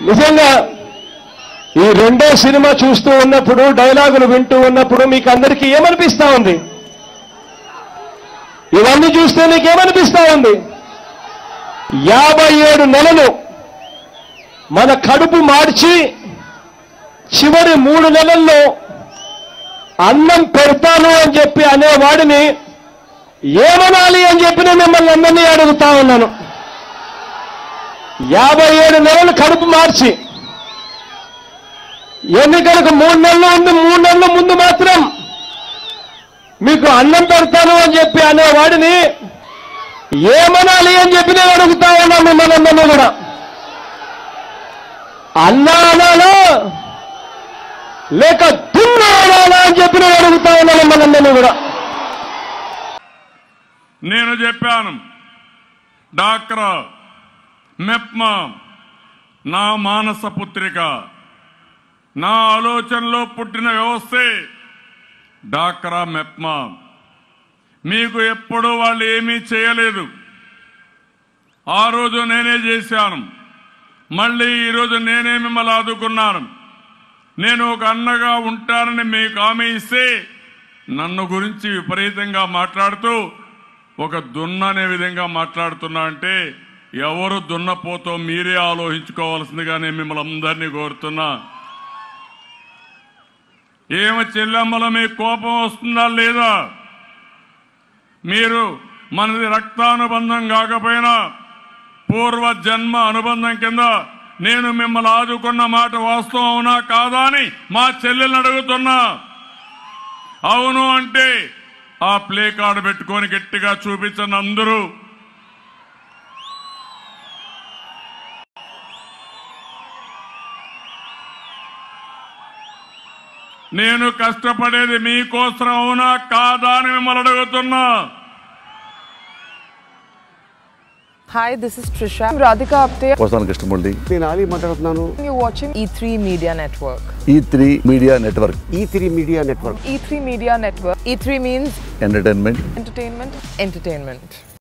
నిజంగా ఈ రెండో సినిమా చూస్తూ ఉన్నప్పుడు డైలాగులు వింటూ ఉన్నప్పుడు మీకు అందరికీ ఏమనిపిస్తా ఉంది ఇవన్నీ చూస్తే మీకు ఏమనిపిస్తా ఉంది యాభై ఏడు నెలలు మన కడుపు మార్చి చివరి మూడు నెలల్లో అన్నం పెడతాను అని చెప్పి అనేవాడిని ఏమనాలి అని చెప్పి నేను మిమ్మల్ని అందరినీ అడుగుతా ఉన్నాను యాభై ఏడు నెలలు కడుపు మార్చి ఎన్నికలకు మూడు నెలలు ఉంది మూడు నెలల ముందు మాత్రం మీకు అన్నం పెడతాను అని చెప్పి అనేవాడిని ఏమనాలి అని చెప్పి నేను అడుగుతా ఉన్నాను మిమ్మల్ని అందరినీ కూడా అన్నా అనాలా లేక దున్నా అనాలా అని చెప్పి నేను అడుగుతా ఉన్నాను మిమ్మల్ని అందరినీ కూడా నేను చెప్పాను డాక్రా మెప్మా నా మానస పుత్రిక నా ఆలోచనలో పుట్టిన వ్యవస్థే డాక్రా మెప్మా మీకు ఎప్పుడూ వాళ్ళు ఏమీ చేయలేదు ఆ రోజు నేనే చేశాను మళ్ళీ ఈరోజు నేనే మిమ్మల్ని ఆదుకున్నాను నేను ఒక అన్నగా ఉంటానని మీకు హామీ ఇస్తే నన్ను గురించి విపరీతంగా మాట్లాడుతూ ఒక దున్న అనే విధంగా మాట్లాడుతున్నా అంటే ఎవరు దున్నపోతో మీరే ఆలోచించుకోవాల్సిందిగా నేను మిమ్మల్ని అందరినీ కోరుతున్నా ఏమ చెల్లెమ్మల మీకు కోపం వస్తుందా లేదా మీరు మనది రక్తానుబంధం కాకపోయినా పూర్వ జన్మ అనుబంధం కింద నేను మిమ్మల్ని ఆదుకున్న మాట వాస్తవం అవునా కాదా అని మా చెల్లెల్ని అడుగుతున్నా అవును అంటే ఆ ప్లే కార్డు పెట్టుకొని గట్టిగా చూపించండి అందరూ నేను కష్టపడేది మీకోసం అవునా కాదా అని మిమ్మల్ని అడుగుతున్నా Hi, this is Trisha. I'm Radhika Apte. వస్తాను కృష్ణమూర్తి నేను ఆలీ మాట్లాడుతున్నాను You're watching E3 Media Network. E three media network E three media network E3 Media Network. E3 means entertainment entertainment, entertainment.